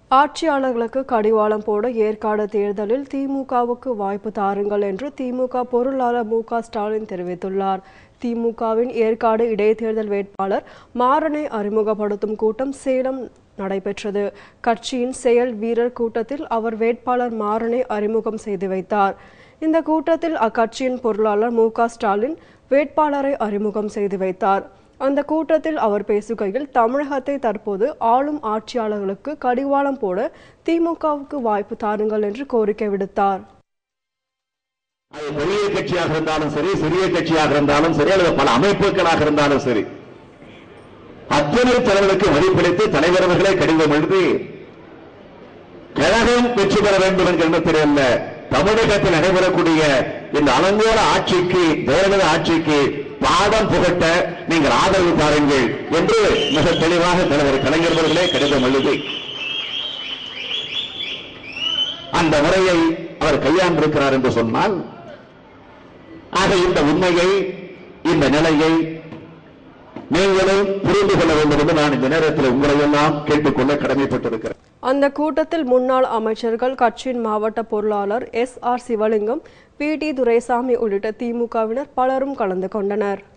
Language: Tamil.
ஆட்சியாளர்களுக்கு கடிவாளம் போட ஏற்காடு தேர்தலில் திமுகவுக்கு வாய்ப்பு தாருங்கள் என்று திமுக பொருளாளர் மு க ஸ்டாலின் தெரிவித்துள்ளார் திமுகவின் ஏற்காடு இடைத்தேர்தல் வேட்பாளர் மாறனை அறிமுகப்படுத்தும் கூட்டம் சேலம் நடைபெற்றது கட்சியின் செயல் வீரர் கூட்டத்தில் அவர் வேட்பாளர் மாறனை அறிமுகம் செய்து வைத்தார் இந்த கூட்டத்தில் அக்கட்சியின் பொருளாளர் மு க ஸ்டாலின் வேட்பாளரை அறிமுகம் செய்து வைத்தார் அந்த கூட்டத்தில் அவர் பேசுகையில் தமிழகத்தை தற்போது ஆளும் ஆட்சியாளர்களுக்கு கடிவாளம் போட திமுகவுக்கு வாய்ப்பு தாருங்கள் என்று கோரிக்கை விடுத்தார் அது பெரிய கட்சியாக இருந்தாலும் சரி சிறிய கட்சியாக இருந்தாலும் சரி அல்லது பல அமைப்புகளாக இருந்தாலும் சரி அத்தனை தலைவர்களுக்கு மதிப்பளித்து தலைவர் அவர்களே கடிதம் எழுதி கழகம் வெற்றி பெற வேண்டும் என்கிற எண்ணத்தில் அல்ல தமிழகத்தில் நடைபெறக்கூடிய இந்த அலங்கோல ஆட்சிக்கு ஜெயலலிதா ஆட்சிக்கு பாடம் புகட்ட நீங்கள் ஆதரவு தாருங்கள் என்று மிக தெளிவாக தலைவர் கலைஞர் அவர்களே கடிதம் எழுதி அந்த முறையை அவர் கையாண்டிருக்கிறார் என்று சொன்னால் ஆக இந்த உண்மையை இந்த நிலையை நீங்களும் புரிந்து கொள்ள வேண்டும் என்று நான் இந்த நேரத்தில் உங்களை எல்லாம் கேட்டுக்கொள்ள கடமைப்பட்டிருக்கிறேன் அந்த கூட்டத்தில் முன்னாள் அமைச்சர்கள் கட்சியின் மாவட்ட பொருளாளர் S R Sivalingam P D Duraisamy உள்ளிட்ட திமுகவினர் பலரும் கலந்து கொண்டனர்